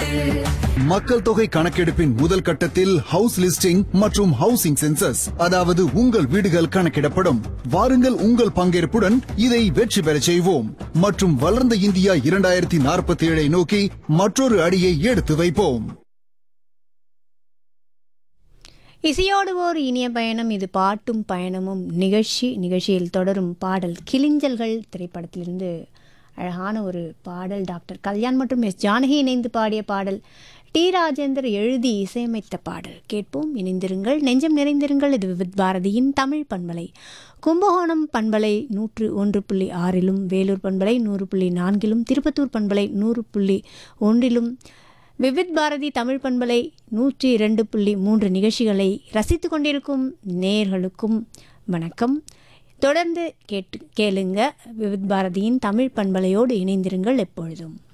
மக்கள் தொகை கணக்கெடுப்பின் முதல் கட்டத்தில் ஹவுஸ் லிஸ்டிங் மற்றும் ஹவுசிங் சென்சஸ் அதாவது உங்கள் வீடுகள் கணக்கிடப்படும் வாருங்கள் உங்கள் பங்கேற்புடன் இதை வெற்றி பெறச் செய்வோம் மற்றும் வளர்ந்த இந்தியா இரண்டாயிரத்தி நாற்பத்தி ஏழை நோக்கி மற்றொரு அடியை எடுத்து வைப்போம் இசையோடு ஓர் இனிய பயணம் இது பாட்டும் பயணமும் நிகழ்ச்சி நிகழ்ச்சியில் தொடரும் பாடல் கிளிஞ்சல்கள் திரைப்படத்திலிருந்து அழகான ஒரு பாடல் டாக்டர் கல்யாண் மற்றும் எஸ் ஜானகி இணைந்து பாடிய பாடல் டி ராஜேந்தர் எழுதி இசையமைத்த பாடல் கேட்போம் இணைந்திருங்கள் நெஞ்சம் நிறைந்திருங்கள் இது விவித் பாரதியின் தமிழ் பண்பலை கும்பகோணம் பண்பலை நூற்று ஒன்று புள்ளி ஆறிலும் வேலூர் பண்பலை நூறு புள்ளி நான்கிலும் திருப்பத்தூர் பண்பலை நூறு புள்ளி ஒன்றிலும் விவித் பாரதி தமிழ் பண்பலை நூற்றி இரண்டு புள்ளி மூன்று நிகழ்ச்சிகளை ரசித்து கொண்டிருக்கும் நேயர்களுக்கும் வணக்கம் தொடர்ந்து கேட்டு கேளுங்க விவித் பாரதியின் தமிழ் பண்பலையோடு இணைந்திருங்கள் எப்பொழுதும்